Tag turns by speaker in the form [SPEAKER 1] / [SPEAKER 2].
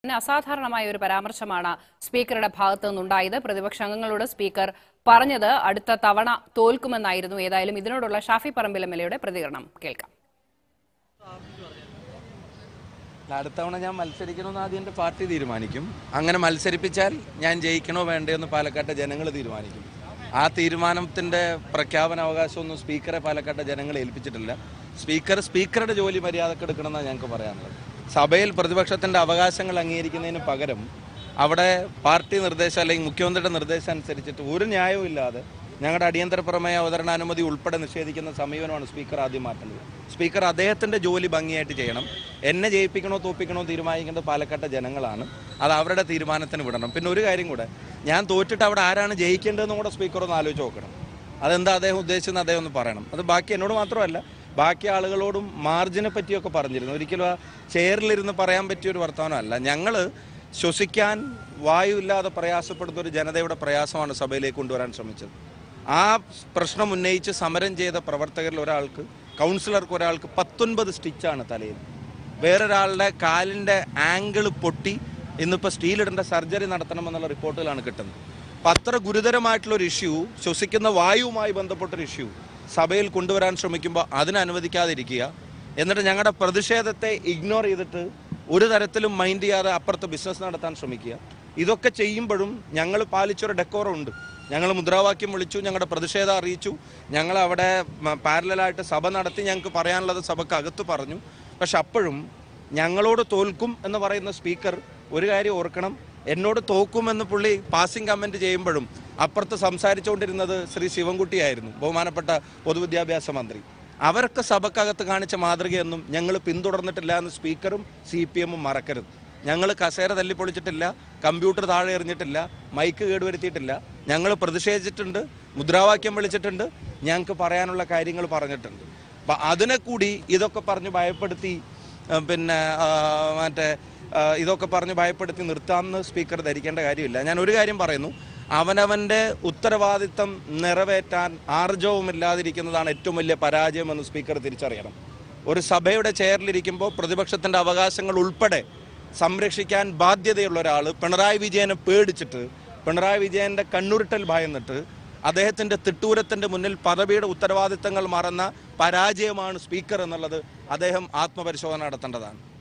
[SPEAKER 1] പിന്നെ അസാധാരണമായ ഒരു പരാമർശമാണ് സ്പീക്കറുടെ ഭാഗത്തു നിന്നുണ്ടായത് പ്രതിപക്ഷ അംഗങ്ങളോട് സ്പീക്കർ പറഞ്ഞത് അടുത്ത തവണ തോൽക്കുമെന്നായിരുന്നു ഏതായാലും ഇതിനോടുള്ള ഷാഫി പറമ്പിൽ എം എൽ എയുടെ പ്രതികരണം കേൾക്കാം
[SPEAKER 2] അടുത്ത തവണ ഞാൻ മത്സരിക്കണമെന്ന് ആദ്യം എൻ്റെ പാർട്ടി തീരുമാനിക്കും അങ്ങനെ മത്സരിപ്പിച്ചാൽ ഞാൻ ജയിക്കണോ വേണ്ടയോ എന്ന് പാലക്കാട്ടെ ജനങ്ങൾ തീരുമാനിക്കും ആ തീരുമാനത്തിൻ്റെ പ്രഖ്യാപന അവകാശമൊന്നും സ്പീക്കറെ പാലക്കാട്ടെ ജനങ്ങൾ ഏൽപ്പിച്ചിട്ടില്ല സ്പീക്കർ സ്പീക്കറുടെ ജോലി മര്യാദക്കെടുക്കണമെന്നാണ് ഞങ്ങൾക്ക് പറയാനുള്ളത് സഭയിൽ പ്രതിപക്ഷത്തിൻ്റെ അവകാശങ്ങൾ അംഗീകരിക്കുന്നതിന് പകരം അവിടെ പാർട്ടി നിർദ്ദേശം അല്ലെങ്കിൽ മുഖ്യമന്ത്രിയുടെ നിർദ്ദേശം അനുസരിച്ചിട്ട് ഒരു ന്യായവും ഇല്ലാതെ ഞങ്ങളുടെ അടിയന്തര പ്രമേയ അവതരണാനുമതി ഉൾപ്പെടെ നിഷേധിക്കുന്ന സമീപനമാണ് സ്പീക്കർ ആദ്യം മാറ്റേണ്ടത് സ്പീക്കർ അദ്ദേഹത്തിന്റെ ജോലി ഭംഗിയായിട്ട് ചെയ്യണം എന്നെ ജയിപ്പിക്കണോ തോപ്പിക്കണോ തീരുമാനിക്കേണ്ടത് പാലക്കാട്ടെ ജനങ്ങളാണ് അത് അവരുടെ തീരുമാനത്തിന് വിടണം പിന്നെ ഒരു കാര്യം കൂടെ ഞാൻ തോറ്റിട്ട് അവിടെ ആരാണ് ജയിക്കേണ്ടതെന്നും കൂടെ സ്പീക്കർ ഒന്ന് ആലോചിച്ച് നോക്കണം അതെന്താ അദ്ദേഹം ഉദ്ദേശിച്ചെന്ന് അദ്ദേഹം ഒന്ന് പറയണം അത് ബാക്കി എന്നോട് മാത്രമല്ല ബാക്കി ആളുകളോടും മാർജിനെ പറ്റിയൊക്കെ പറഞ്ഞിരുന്നു ഒരിക്കലും ആ ചെയറിലിരുന്ന് പറയാൻ പറ്റിയ ഒരു വർത്തമാനമല്ല ഞങ്ങൾ ശ്വസിക്കാൻ വായു ഇല്ലാതെ പ്രയാസപ്പെടുന്ന ഒരു ജനതയുടെ പ്രയാസമാണ് സഭയിലേക്ക് കൊണ്ടുവരാൻ ശ്രമിച്ചത് ആ പ്രശ്നം ഉന്നയിച്ച് സമരം ചെയ്ത പ്രവർത്തകരിൽ ഒരാൾക്ക് കൗൺസിലർക്ക് ഒരാൾക്ക് പത്തൊൻപത് സ്റ്റിച്ചാണ് തലയിൽ വേറൊരാളുടെ കാലിൻ്റെ ആംഗിൾ പൊട്ടി ഇന്നിപ്പോൾ സ്റ്റീലിടേണ്ട സർജറി നടത്തണമെന്നുള്ള റിപ്പോർട്ടുകളാണ് കിട്ടുന്നത് അപ്പം അത്ര ഗുരുതരമായിട്ടുള്ള ഒരു ഇഷ്യൂ ശ്വസിക്കുന്ന വായുവുമായി ബന്ധപ്പെട്ടൊരു ഇഷ്യൂ സഭയിൽ കൊണ്ടുവരാൻ ശ്രമിക്കുമ്പോൾ അതിനെ അനുവദിക്കാതിരിക്കുക എന്നിട്ട് ഞങ്ങളുടെ പ്രതിഷേധത്തെ ഇഗ്നോർ ചെയ്തിട്ട് ഒരു തരത്തിലും മൈൻഡ് ചെയ്യാതെ അപ്പുറത്ത് ബിസിനസ് നടത്താൻ ശ്രമിക്കുക ഇതൊക്കെ ചെയ്യുമ്പോഴും ഞങ്ങൾ പാലിച്ചൊരു ഡെക്കോറം ഉണ്ട് ഞങ്ങൾ മുദ്രാവാക്യം വിളിച്ചു ഞങ്ങളുടെ പ്രതിഷേധം അറിയിച്ചു ഞങ്ങൾ അവിടെ പാരലായിട്ട് സഭ നടത്തി ഞങ്ങൾക്ക് പറയാനുള്ളത് സഭയ്ക്ക് അകത്ത് പറഞ്ഞു പക്ഷെ അപ്പോഴും ഞങ്ങളോട് തോൽക്കും എന്ന് പറയുന്ന സ്പീക്കർ ഒരു കാര്യം ഓർക്കണം എന്നോട് തോക്കുമെന്ന് പുള്ളി പാസിംഗ് കമന്റ് ചെയ്യുമ്പോഴും അപ്പുറത്ത് സംസാരിച്ചുകൊണ്ടിരുന്നത് ശ്രീ ശിവൻകുട്ടിയായിരുന്നു ബഹുമാനപ്പെട്ട പൊതുവിദ്യാഭ്യാസ മന്ത്രി അവരൊക്കെ സഭക്കകത്ത് കാണിച്ച മാതൃകയൊന്നും ഞങ്ങൾ പിന്തുടർന്നിട്ടില്ല എന്ന് സ്പീക്കറും സി പി എമ്മും മറക്കരുത് ഞങ്ങൾ കസേര തല്ലിപ്പൊളിച്ചിട്ടില്ല കമ്പ്യൂട്ടർ താഴെ എറിഞ്ഞിട്ടില്ല മൈക്ക് കേടുവരുത്തിയിട്ടില്ല ഞങ്ങൾ പ്രതിഷേധിച്ചിട്ടുണ്ട് മുദ്രാവാക്യം വിളിച്ചിട്ടുണ്ട് ഞങ്ങൾക്ക് പറയാനുള്ള കാര്യങ്ങൾ പറഞ്ഞിട്ടുണ്ട് അപ്പം അതിനെ കൂടി ഇതൊക്കെ പറഞ്ഞ് ഭയപ്പെടുത്തി ആ, പിന്നെ ആ, മറ്റേ ആ, ഇതൊക്കെ പറഞ്ഞ് ഭയപ്പെടുത്തി നിർത്താമെന്ന് സ്പീക്കർ ധരിക്കേണ്ട കാര്യമില്ല ഞാൻ ഒരു കാര്യം പറയുന്നു അവനവൻ്റെ ഉത്തരവാദിത്തം നിറവേറ്റാൻ ആർജവുമില്ലാതിരിക്കുന്നതാണ് ഏറ്റവും വലിയ പരാജയമെന്ന് സ്പീക്കർ തിരിച്ചറിയണം ഒരു സഭയുടെ ചെയറിലിരിക്കുമ്പോൾ പ്രതിപക്ഷത്തിൻ്റെ അവകാശങ്ങൾ ഉൾപ്പെടെ സംരക്ഷിക്കാൻ ബാധ്യതയുള്ള ഒരാൾ പിണറായി വിജയനെ പേടിച്ചിട്ട് പിണറായി വിജയന്റെ കണ്ണുരുട്ടൽ ഭയന്നിട്ട് അദ്ദേഹത്തിന്റെ തിട്ടൂരത്തിന്റെ മുന്നിൽ പദവിയുടെ ഉത്തരവാദിത്തങ്ങൾ മറന്ന പരാജയമാണ് സ്പീക്കർ എന്നുള്ളത് അദ്ദേഹം ആത്മപരിശോധന നടത്തേണ്ടതാണ്